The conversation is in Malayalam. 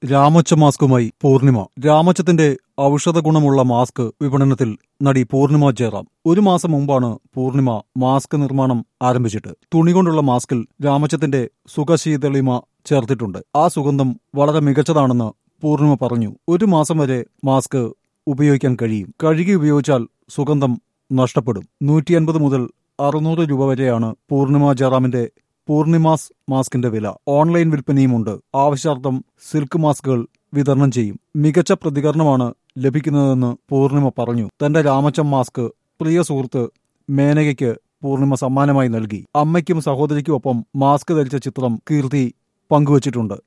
രാമച്ച മാസ്കുമായി പൂർണിമ രാമച്ചത്തിന്റെ ഔഷധ ഗുണമുള്ള മാസ്ക് വിപണനത്തിൽ നടി പൂർണിമ ജയറാം ഒരു മാസം മുമ്പാണ് പൂർണിമ മാസ്ക് നിർമ്മാണം ആരംഭിച്ചിട്ട് തുണി കൊണ്ടുള്ള മാസ്കിൽ രാമച്ചത്തിന്റെ സുഖശീതളിമ ചേർത്തിട്ടുണ്ട് ആ സുഗന്ധം വളരെ മികച്ചതാണെന്ന് പൂർണിമ പറഞ്ഞു ഒരു മാസം വരെ മാസ്ക് ഉപയോഗിക്കാൻ കഴിയും കഴുകി ഉപയോഗിച്ചാൽ സുഗന്ധം നഷ്ടപ്പെടും നൂറ്റി അൻപത് മുതൽ അറുന്നൂറ് രൂപ വരെയാണ് പൂർണിമ ജയറാമിന്റെ പൂർണിമാസ് മാസ്കിന്റെ വില ഓൺലൈൻ വിൽപ്പനയുമുണ്ട് ആവശ്യാർത്ഥം സിൽക്ക് മാസ്കുകൾ വിതരണം ചെയ്യും മികച്ച പ്രതികരണമാണ് ലഭിക്കുന്നതെന്ന് പൂർണിമ പറഞ്ഞു തന്റെ രാമച്ചം മാസ്ക് പ്രിയ സുഹൃത്ത് മേനകയ്ക്ക് പൂർണിമ സമ്മാനമായി നൽകി അമ്മയ്ക്കും സഹോദരിക്കുമൊപ്പം മാസ്ക് ധരിച്ച ചിത്രം കീർത്തി പങ്കുവച്ചിട്ടുണ്ട്